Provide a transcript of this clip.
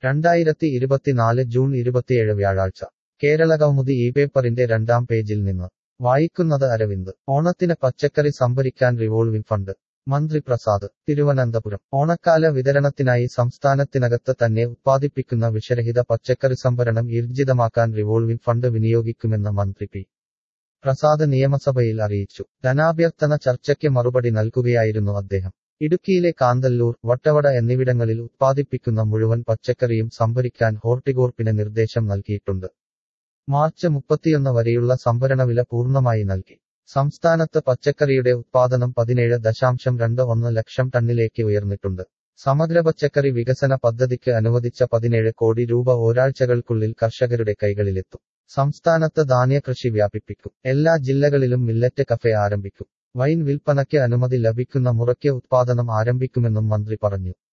രണ്ടായിരത്തി ഇരുപത്തിനാല് ജൂൺ ഇരുപത്തിയേഴ് വ്യാഴാഴ്ച കേരളകൗമുദി ഈ പേപ്പറിന്റെ രണ്ടാം പേജിൽ നിന്ന് വായിക്കുന്നത് അരവിന്ദ് ഓണത്തിന് പച്ചക്കറി സംഭരിക്കാൻ റിവോൾവിംഗ് ഫണ്ട് മന്ത്രി പ്രസാദ് തിരുവനന്തപുരം ഓണക്കാല വിതരണത്തിനായി സംസ്ഥാനത്തിനകത്ത് തന്നെ ഉത്പാദിപ്പിക്കുന്ന വിഷരഹിത പച്ചക്കറി സംഭരണം ഊർജിതമാക്കാൻ റിവോൾവിംഗ് ഫണ്ട് വിനിയോഗിക്കുമെന്ന് മന്ത്രി പി പ്രസാദ് നിയമസഭയിൽ അറിയിച്ചു ധനാഭ്യർത്ഥന ചർച്ചയ്ക്ക് മറുപടി നൽകുകയായിരുന്നു അദ്ദേഹം ഇടുക്കിയിലെ കാന്തല്ലൂർ വട്ടവട എന്നിവിടങ്ങളിൽ ഉത്പാദിപ്പിക്കുന്ന മുഴുവൻ പച്ചക്കറിയും സംഭരിക്കാൻ ഹോർട്ടികോർപ്പിന് നിർദ്ദേശം നൽകിയിട്ടുണ്ട് മാർച്ച് മുപ്പത്തിയൊന്ന് വരെയുള്ള സംഭരണവില പൂർണ്ണമായി നൽകി സംസ്ഥാനത്ത് പച്ചക്കറിയുടെ ഉത്പാദനം പതിനേഴ് ദശാംശം രണ്ട് ഒന്ന് ലക്ഷം ടണ്ണിലേക്ക് ഉയർന്നിട്ടുണ്ട് സമഗ്ര പച്ചക്കറി വികസന പദ്ധതിക്ക് അനുവദിച്ച പതിനേഴ് കോടി രൂപ ഒരാഴ്ചകൾക്കുള്ളിൽ കർഷകരുടെ കൈകളിലെത്തും സംസ്ഥാനത്ത് ധാന്യകൃഷി വ്യാപിപ്പിക്കും എല്ലാ ജില്ലകളിലും മില്ലറ്റ് കഫേ ആരംഭിക്കും വൈൻ വിൽപ്പനയ്ക്ക് അനുമതി ലഭിക്കുന്ന മുറയ്ക്ക് ഉത്പാദനം ആരംഭിക്കുമെന്നും മന്ത്രി പറഞ്ഞു